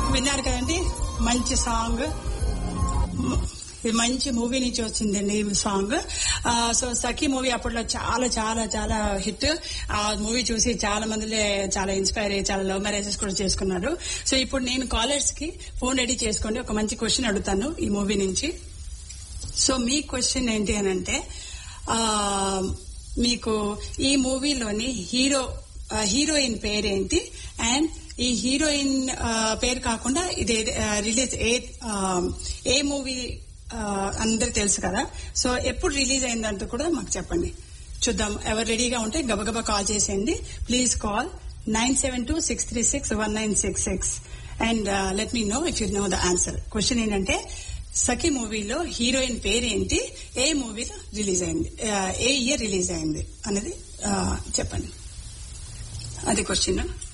విన్నారు కదండి మంచి సాంగ్ ఇది మంచి మూవీ నుంచి వచ్చిందండి ఈ సాంగ్ ఆ, సో సఖీ మూవీ అప్పట్లో చాలా చాలా చాలా హిట్ ఆ మూవీ చూసి చాలా మంది చాలా ఇన్స్పైర్ అయ్యి చాలా లవ్ మ్యారేజెస్ కూడా చేసుకున్నారు సో ఇప్పుడు నేను కాలర్స్ కి ఫోన్ రెడీ చేసుకోండి ఒక మంచి క్వశ్చన్ అడుగుతాను ఈ మూవీ నుంచి సో మీ క్వశ్చన్ ఏంటి అని అంటే ఆ, మీకు ఈ మూవీలోని హీరో ఆ, హీరోయిన్ పేరేంటి అండ్ ఈ హీరోయిన్ ఆ, పేరు కాకుండా ఇది ఆ, రిలీజ్ ఏ ఆ, ఏ మూవీ అందరు తెలుసు కదా సో ఎప్పుడు రిలీజ్ అయిందంటూ కూడా మాకు చెప్పండి చూద్దాం ఎవరు రెడీగా ఉంటే గబగబా కాల్ చేసేయండి please call nine seven two six three six one nine six six and let me know if you know the answer question ఏంటంటే సఖి మూవీలో హీరోయిన్ పేరేంటి ఏ మూవీలో రిలీజ్ అయింది ఆ, ఏ ఇయర్ రిలీజ్ అయింది అనేది ఆ, చెప్పండి అది క్వశ్చన్